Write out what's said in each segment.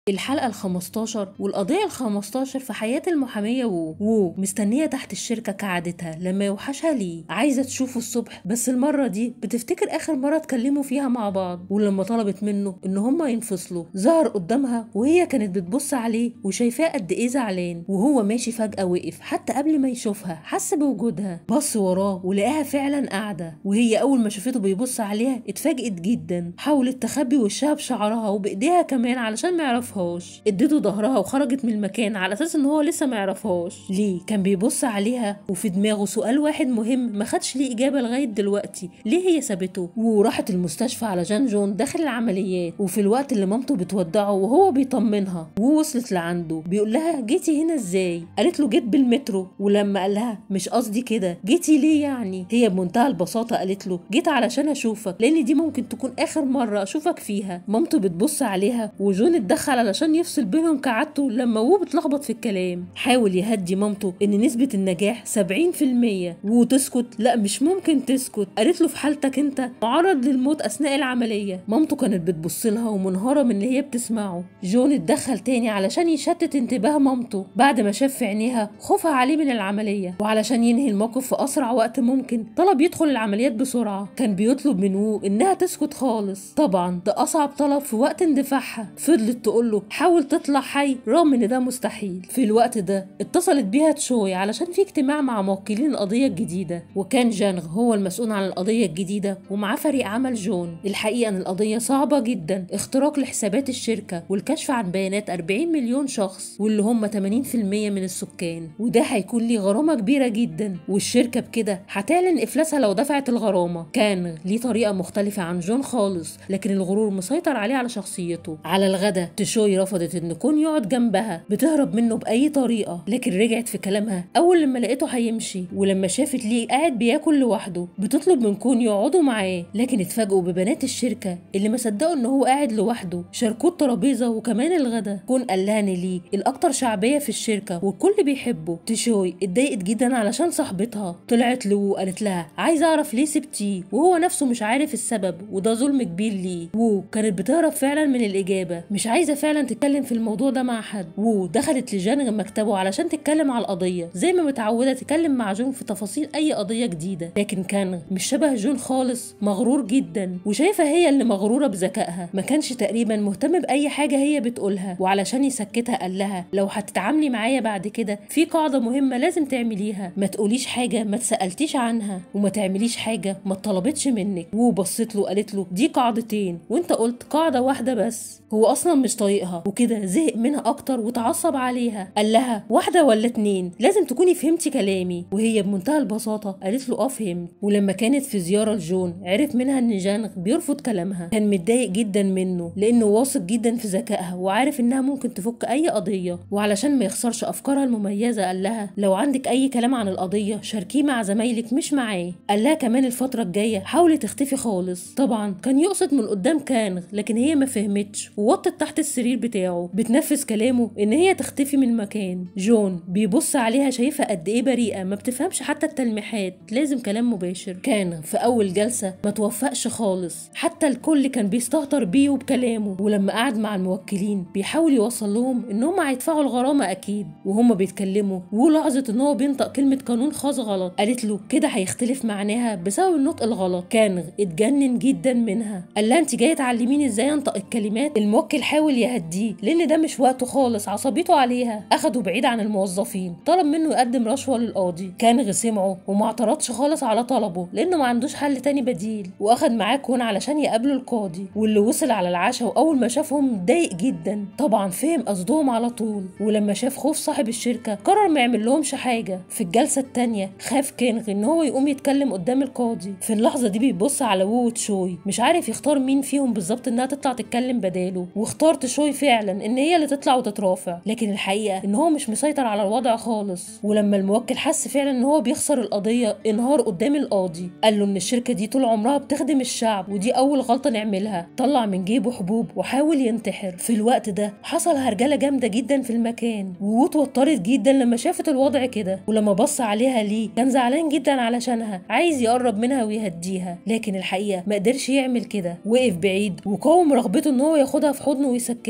الحلقة ال 15 والقضية ال 15 في حياة المحامية وو وو مستنية تحت الشركة كعادتها لما يوحشها ليه عايزة تشوفه الصبح بس المرة دي بتفتكر آخر مرة اتكلموا فيها مع بعض ولما طلبت منه إن هما ينفصلوا ظهر قدامها وهي كانت بتبص عليه وشايفاه قد إيه زعلان وهو ماشي فجأة وقف حتى قبل ما يشوفها حس بوجودها بص وراه ولقاها فعلا قاعدة وهي أول ما شافته بيبص عليها اتفاجئت جدا حاولت تخبي وشها بشعرها وبإيديها كمان علشان ما يعرفهاش اديته ظهرها وخرجت من المكان على اساس ان هو لسه ما يعرفهاش ليه كان بيبص عليها وفي دماغه سؤال واحد مهم ما خدش ليه اجابه لغايه دلوقتي ليه هي سابته وراحت المستشفى على جان جون داخل العمليات وفي الوقت اللي مامته بتودعه وهو بيطمنها ووصلت لعنده بيقول لها جيتي هنا ازاي قالت له جيت بالمترو ولما قال لها مش قصدي كده جيتي ليه يعني هي بمنتهى البساطه قالت له جيت علشان اشوفك لان دي ممكن تكون اخر مره اشوفك فيها مامته بتبص عليها وجون اتدخل علشان يفصل بينهم كعادته لما وو بتلخبط في الكلام حاول يهدي مامته ان نسبة النجاح 70% وتسكت لا مش ممكن تسكت قالت له في حالتك انت معرض للموت اثناء العملية مامته كانت بتبص لها ومنهارة من اللي هي بتسمعه جون اتدخل تاني علشان يشتت انتباه مامته بعد ما شاف في عينيها خوفها عليه من العملية وعلشان ينهي الموقف في اسرع وقت ممكن طلب يدخل العمليات بسرعة كان بيطلب من وو انها تسكت خالص طبعا ده اصعب طلب في وقت اندفاعها فضلت تقول له حاول تطلع حي رغم ان ده مستحيل في الوقت ده اتصلت بيها تشوي علشان في اجتماع مع موكلين القضيه الجديده وكان جانغ هو المسؤول عن القضيه الجديده ومعاه فريق عمل جون الحقيقه ان القضيه صعبه جدا اختراق لحسابات الشركه والكشف عن بيانات 40 مليون شخص واللي هم 80% من السكان وده هيكون ليه غرامه كبيره جدا والشركه بكده هتعلن افلاسها لو دفعت الغرامه كان ليه طريقه مختلفه عن جون خالص لكن الغرور مسيطر عليه على شخصيته على الغدا تشوي رفضت ان كون يقعد جنبها بتهرب منه باي طريقه لكن رجعت في كلامها اول لما لقيته هيمشي ولما شافت ليه قاعد بياكل لوحده بتطلب من كون يقعدوا معاه لكن اتفاجئوا ببنات الشركه اللي ما صدقوا ان هو قاعد لوحده شاركوه الترابيزه وكمان الغدا كون قال لها ان ليه الاكتر شعبيه في الشركه والكل بيحبه تشوي اتضايقت جدا علشان صاحبتها طلعت له وقالت لها عايزه اعرف ليه سبتيه وهو نفسه مش عارف السبب وده ظلم كبير ليه وو كانت بتهرب فعلا من الاجابه مش عايزه فعلا تتكلم في الموضوع ده مع حد وو دخلت لجان مكتبه علشان تتكلم على القضيه زي ما متعوده تتكلم مع جون في تفاصيل اي قضيه جديده لكن كان مش شبه جون خالص مغرور جدا وشايفه هي اللي مغروره بذكائها ما كانش تقريبا مهتم باي حاجه هي بتقولها وعلشان يسكتها قال لها لو هتتعاملي معايا بعد كده في قاعده مهمه لازم تعمليها ما تقوليش حاجه ما تسالتيش عنها وما تعمليش حاجه ما طلبتش منك وو بصت له قالت له دي قاعدتين وانت قلت قاعده واحده بس هو اصلا مش طايقها وكده زهق منها اكتر وتعصب عليها قال لها واحده ولا اتنين لازم تكوني فهمتي كلامي وهي بمنتهى البساطه قالت له اه فهمت ولما كانت في زياره لجون عرف منها ان جانغ بيرفض كلامها كان متضايق جدا منه لانه واثق جدا في ذكائها وعارف انها ممكن تفك اي قضيه وعلشان ما يخسرش افكارها المميزه قال لها لو عندك اي كلام عن القضيه شاركيه مع زمايلك مش معاه قال لها كمان الفتره الجايه حاولي تختفي خالص طبعا كان يقصد من قدام كانغ لكن هي ما فهمتش ووطت تحت السرير بتاعه بتنفذ كلامه ان هي تختفي من المكان جون بيبص عليها شايفها قد ايه بريئه ما بتفهمش حتى التلميحات لازم كلام مباشر كان في اول جلسه ما توفقش خالص حتى الكل كان بيستهتر بيه وبكلامه ولما قعد مع الموكلين بيحاول يوصل لهم ان هم هيدفعوا الغرامه اكيد وهم بيتكلموا ولاحظت ان هو بينطق كلمه قانون خاص غلط قالت له كده هيختلف معناها بسبب النطق الغلط كان اتجنن جدا منها قال لها انت جايه تعلميني ازاي انطق الكلمات الموكل حاول يهديه لان ده مش وقته خالص عصبيته عليها اخده بعيد عن الموظفين طلب منه يقدم رشوه للقاضي كان سمعه وما اعترضش خالص على طلبه لانه ما عندوش حل تاني بديل واخد معاه كون علشان يقابلوا القاضي واللي وصل على العشاء واول ما شافهم اتضايق جدا طبعا فهم قصدهم على طول ولما شاف خوف صاحب الشركه قرر ما يعمل لهمش حاجه في الجلسه التانيه خاف كينغ ان هو يقوم يتكلم قدام القاضي في اللحظه دي بيبص على وو وتشوي مش عارف يختار مين فيهم بالظبط انها تطلع تتكلم بداله واختار تشوي فعلا ان هي اللي تطلع وتترافع لكن الحقيقه ان هو مش مسيطر على الوضع خالص ولما الموكل حس فعلا ان هو بيخسر القضيه انهار قدام القاضي قال له ان الشركه دي طول عمرها بتخدم الشعب ودي اول غلطه نعملها طلع من جيبه حبوب وحاول ينتحر في الوقت ده حصل هرجله جامده جدا في المكان ووو اتوترت جدا لما شافت الوضع كده ولما بص عليها ليه كان زعلان جدا علشانها عايز يقرب منها ويهديها لكن الحقيقه ما قدرش يعمل كده وقف بعيد وقاوم رغبته ان هو ياخدها في حضنه ويسكتها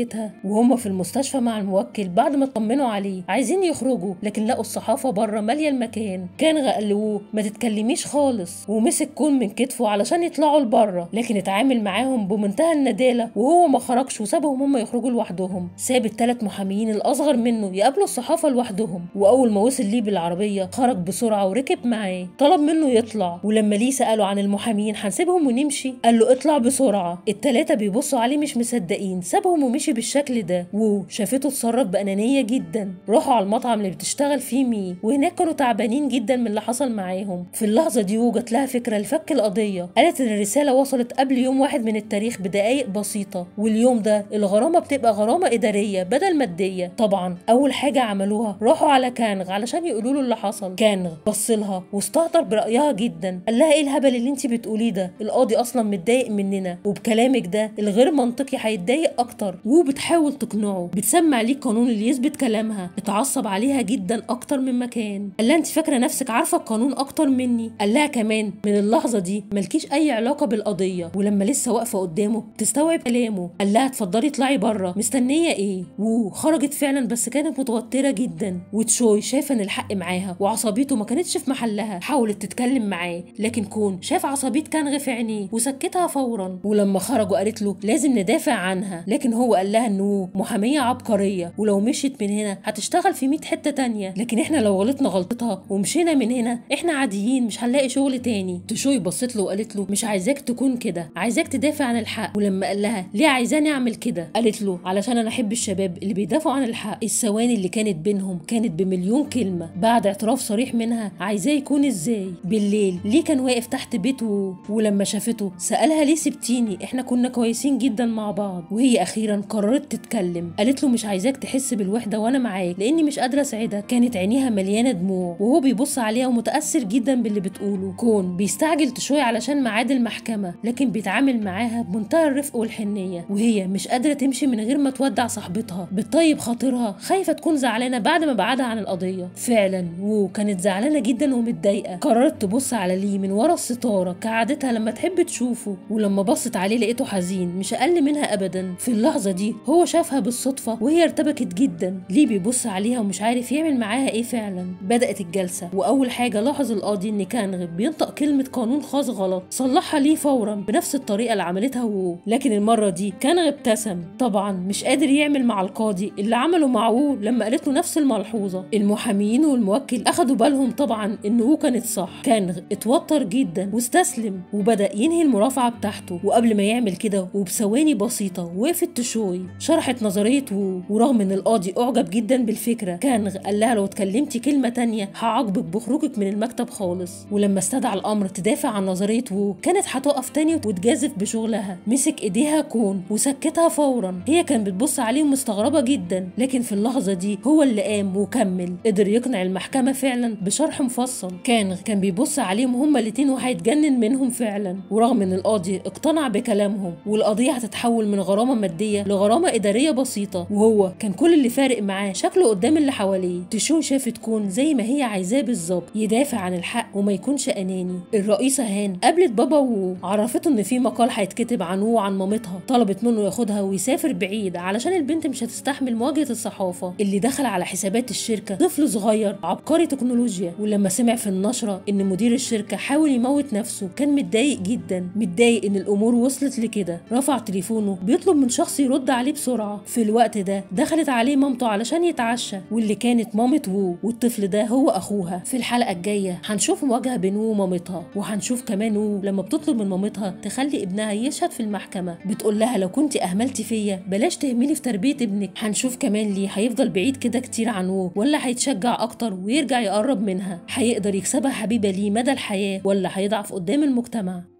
ضحكتها وهما في المستشفى مع الموكل بعد ما اطمنوا عليه عايزين يخرجوا لكن لقوا الصحافه بره ماليه المكان كان قالوه ما تتكلميش خالص ومسك كون من كتفه علشان يطلعوا لبره لكن اتعامل معاهم بمنتهى النداله وهو ما خرجش وسابهم هما يخرجوا لوحدهم ساب الثلاث محاميين الاصغر منه يقابلوا الصحافه لوحدهم واول ما وصل ليه بالعربيه خرج بسرعه وركب معاه طلب منه يطلع ولما ليه ساله عن المحامين هنسيبهم ونمشي قال له اطلع بسرعه الثلاثه بيبصوا عليه مش مصدقين سابهم ومشي بالشكل ده وشافته اتصرف بانانيه جدا راحوا على المطعم اللي بتشتغل فيه مي وهناك كانوا تعبانين جدا من اللي حصل معاهم في اللحظه دي وجت لها فكره لفك القضيه قالت ان الرساله وصلت قبل يوم واحد من التاريخ بدقائق بسيطه واليوم ده الغرامه بتبقى غرامه اداريه بدل ماديه طبعا اول حاجه عملوها راحوا على كانغ علشان يقولوا له اللي حصل كانغ بص لها واستهتر برايها جدا قال لها ايه الهبل اللي انت بتقوليه ده القاضي اصلا متضايق مننا وبكلامك ده الغير منطقي هيتضايق اكتر وبتحاول تقنعه بتسمع ليه القانون اللي يثبت كلامها اتعصب عليها جدا اكتر من مكان قال لها انت فاكره نفسك عارفه القانون اكتر مني قال لها كمان من اللحظه دي ملكيش اي علاقه بالقضيه ولما لسه واقفه قدامه تستوعب كلامه قال لها اتفضلي اطلعي بره مستنيه ايه وخرجت فعلا بس كانت متوتره جدا وتشوي شايفه ان الحق معاها وعصبيته ما كانتش في محلها حاولت تتكلم معاه لكن كون شاف عصبيه كانغ في عينيه وسكتها فورا ولما خرجوا قالت له لازم ندافع عنها لكن هو قال لها انه محاميه عبقريه ولو مشيت من هنا هتشتغل في 100 حته تانية لكن احنا لو غلطنا غلطتها ومشينا من هنا احنا عاديين مش هنلاقي شغل تاني تشوي بصت له وقالت له مش عايزاك تكون كده عايزاك تدافع عن الحق ولما قال لها ليه عايزاني اعمل كده قالت له علشان انا احب الشباب اللي بيدافعوا عن الحق الثواني اللي كانت بينهم كانت بمليون كلمه بعد اعتراف صريح منها عايزاه يكون ازاي بالليل ليه كان واقف تحت بيته ولما شافته سالها ليه سبتيني احنا كنا كويسين جدا مع بعض وهي اخيرا قررت تتكلم قالت له مش عايزاك تحس بالوحده وانا معاك لاني مش قادره اساعدك كانت عينيها مليانه دموع وهو بيبص عليها ومتاثر جدا باللي بتقوله كون بيستعجل تشوي علشان ميعاد المحكمه لكن بيتعامل معاها بمنتهى الرفق والحنيه وهي مش قادره تمشي من غير ما تودع صاحبتها بتطيب خاطرها خايفه تكون زعلانه بعد ما بعدها عن القضيه فعلا وو كانت زعلانه جدا ومتضايقه قررت تبص على ليه من ورا الستاره كعادتها لما تحب تشوفه ولما بصت عليه لقيته حزين مش اقل منها ابدا في اللحظه دي هو شافها بالصدفه وهي ارتبكت جدا ليه بيبص عليها ومش عارف يعمل معاها ايه فعلا بدات الجلسه واول حاجه لاحظ القاضي ان كانغ بينطق كلمه قانون خاص غلط صلحها ليه فورا بنفس الطريقه اللي عملتها وو لكن المره دي كانغ ابتسم طبعا مش قادر يعمل مع القاضي اللي عمله مع وو لما قالت له نفس الملحوظه المحاميين والموكل اخدوا بالهم طبعا ان وو كانت صح كانغ اتوتر جدا واستسلم وبدا ينهي المرافعه بتاعته وقبل ما يعمل كده وبثواني بسيطه وقفت تشوي شرحت نظريه وو ورغم ان القاضي اعجب جدا بالفكره كانغ قال لها لو اتكلمتي كلمه تانية هعاقبك بخروجك من المكتب خالص ولما استدعى الامر تدافع عن نظريه وو كانت هتقف تاني وتجازف بشغلها مسك ايديها كون وسكتها فورا هي كانت بتبص عليه مستغربه جدا لكن في اللحظه دي هو اللي قام وكمل قدر يقنع المحكمه فعلا بشرح مفصل كان كان بيبص عليهم هما الاتنين وهيتجنن منهم فعلا ورغم ان القاضي اقتنع بكلامهم والقضيه هتتحول من غرامه ماديه لغرامه اداريه بسيطه وهو كان كل اللي فارق معاه شكله قدام اللي حواليه تشو شافت كون زي ما هي عايزاه بالظبط يدافع عن الحق وما يكونش اناني الرئيسه هان قابلت بابا وو عرفته ان في مقال هيتكتب عن وو عن مامتها طلبت منه ياخدها ويسافر بعيد علشان البنت مش هتستحمل مواجهه الصحافه اللي دخل على حسابات الشركه طفل صغير عبقري تكنولوجيا ولما سمع في النشره ان مدير الشركه حاول يموت نفسه كان متضايق جدا متضايق ان الامور وصلت لكده رفع تليفونه بيطلب من شخص يرد عليه بسرعه في الوقت ده دخلت عليه مامته علشان يتعشى واللي كانت مامة وو والطفل ده هو اخوها في الحلقه الجايه هنشوف مواجهه بين وو ومامتها وهنشوف كمان وو لما بتطلب من مامتها تخلي ابنها يشهد في المحكمه بتقول لها لو كنت اهملتي فيا بلاش تهملي في تربيه ابنك هنشوف كمان ليه هيفضل بعيد كده كتير عن وو ولا هيتشجع اكتر ويرجع يقرب منها هيقدر يكسبها حبيبه ليه مدى الحياه ولا هيضعف قدام المجتمع